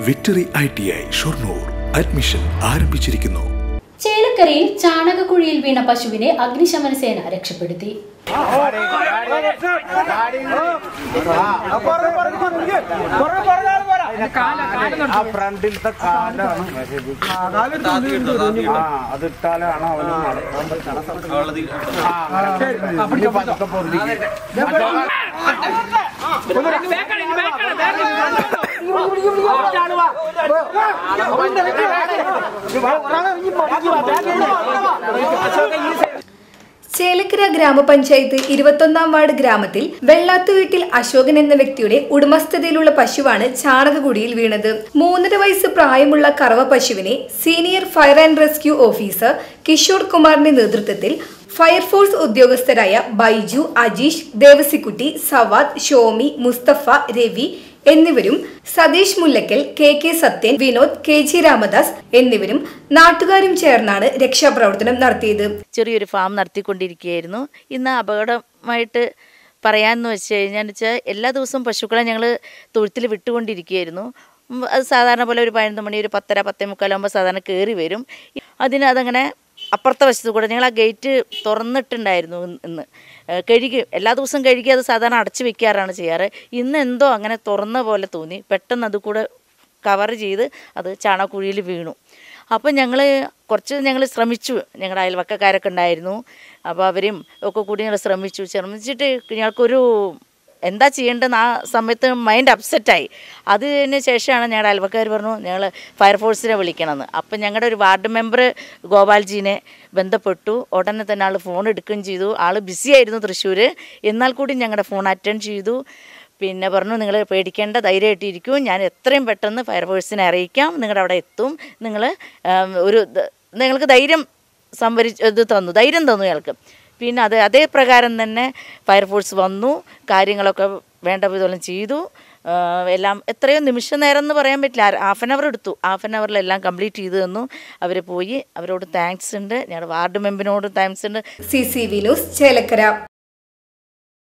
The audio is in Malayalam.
Victory I T I Shoranur admission ആരംഭിച്ചിരിക്കുന്നു ചേലക്കരയിൽ ചാണകക്കുഴിയിൽ വീണ പശുവിനെ അഗ്നിശമന സേന രക്ഷപ്പെടുത്തി ആ ഫ്രണ്ടിലത്തെ കാലാണ് ആ അതിട്ടാലാണ് അവന് നടക്കാൻ പറ്റുന്നത് ആ, ഇനി പതുക്കെ പൊന്തിക്ക്. ചേലക്കര ഗ്രാമപഞ്ചായത്ത് ഇരുപത്തൊന്നാം വാർഡ് ഗ്രാമത്തിൽ വെള്ളാത്തുവീട്ടിൽ അശോകൻ എന്ന വ്യക്തിയുടെ ഉടമസ്ഥതയിലുള്ള പശുവാണ് ചാണകക്കുടിയിൽ വീണത് മൂന്നര വയസ്സ് പ്രായമുള്ള കറവ പശുവിനെ senior fire and rescue officer Kishore കുമാറിന്റെ നേതൃത്വത്തിൽ ഫയർഫോഴ്സ് ഉദ്യോഗസ്ഥരായ ബൈജു അജീഷ് ദേവസിക്കുട്ടി സവാദ് ഷോമി മുസ്തഫ രവി എന്നിവരും Satheesh Mullakkal K K Sathyan Vinod K G Ramadas എന്നിവരും നാട്ടുകാരും ചേർന്നാണ് രക്ഷാപ്രവർത്തനം നടത്തിയത് ചെറിയൊരു ഫാം നടത്തിക്കൊണ്ടിരിക്കുകയായിരുന്നു ഇന്ന് അപകടമായിട്ട് പറയാമെന്ന് വെച്ച് കഴിഞ്ഞാൽ വെച്ചാൽ എല്ലാ ദിവസവും പശുക്കളെ ഞങ്ങൾ തൊഴുത്തിൽ വിട്ടുകൊണ്ടിരിക്കുകയായിരുന്നു ഉം, അത് സാധാരണ പോലെ ഒരു പതിനൊന്ന് മണി ഒരു പത്തര പത്തേ മുക്കാലാകുമ്പോൾ സാധാരണ കയറി വരും അതിന് അതങ്ങനെ അപ്പുറത്തെ വശത്ത് കൂടെ ഞങ്ങൾ ആ ഗേറ്റ് തുറന്നിട്ടുണ്ടായിരുന്നു ഇന്ന് ഇന്ന് ഏഹ് കഴുകി എല്ലാ ദിവസവും കഴുകി അത് സാധാരണ അടച്ചു വെക്കാറാണ് ചെയ്യാറ് ഇന്ന് എന്തോ അങ്ങനെ തുറന്ന പോലെ തോന്നി പെട്ടെന്ന് അത് കൂടെ കവർ ചെയ്ത് അത് ചാണകക്കുഴിയിൽ വീണു അപ്പോൾ ഞങ്ങൾ കുറച്ച് ഞങ്ങൾ ശ്രമിച്ചു ഞങ്ങളുടെ അയൽവക്കക്കാരൊക്കെ ഉണ്ടായിരുന്നു അപ്പോൾ അവരും ഒക്കെ കൂടി ഞങ്ങൾ ശ്രമിച്ചു ശ്രമിച്ചിട്ട് ഞങ്ങൾക്കൊരു എന്താ ചെയ്യേണ്ടതെന്ന് ആ സമയത്ത് മൈൻഡ് അപ്സെറ്റായി അതിന് ശേഷമാണ് ഞങ്ങളുടെ അയൽവക്കാർ പറഞ്ഞു ഞങ്ങൾ ഫയർഫോഴ്സിനെ വിളിക്കണമെന്ന് അപ്പം ഞങ്ങളുടെ ഒരു വാർഡ് മെമ്പർ ഗോപാൽജീനെ ബന്ധപ്പെട്ടു ഉടനെ തന്നെ ആൾ ഫോൺ എടുക്കുകയും ചെയ്തു ആൾ ബിസി ആയിരുന്നു തൃശ്ശൂർ എന്നാൽ കൂടി ഞങ്ങളുടെ ഫോൺ അറ്റൻഡ് ചെയ്തു പിന്നെ പറഞ്ഞു നിങ്ങൾ പേടിക്കേണ്ട ധൈര്യമായിട്ടിരിക്കൂ ഞാൻ എത്രയും പെട്ടെന്ന് ഫയർഫോഴ്സിനെ അറിയിക്കാം നിങ്ങളുടെ അവിടെ എത്തും നിങ്ങൾ ഒരു ധ- നിങ്ങൾക്ക് ധൈര്യം സംഭരിച്ച് ഇത് തന്നു ധൈര്യം തന്നു ഞങ്ങൾക്ക് പിന്നെ അത് അതേ പ്രകാരം തന്നെ ഫയർഫോഴ്സ് വന്നു കാര്യങ്ങളൊക്കെ വേണ്ട വിധം ചെയ്തു ആ, എല്ലാം എത്രയോ നിമിഷ നേരം എന്ന് പറയാൻ പറ്റില്ല ഹാഫ് ആൻ അവർ എടുത്തു ഹാഫ് ആൻ അവറിലെല്ലാം കംപ്ലീറ്റ് ചെയ്തു തന്നു അവർ പോയി അവരോട് താങ്ക്സ് ഉണ്ട് ഞങ്ങളുടെ വാർഡ് മെമ്പറിനോട് താങ്ക്സ് ഉണ്ട് C C V news Chelakkara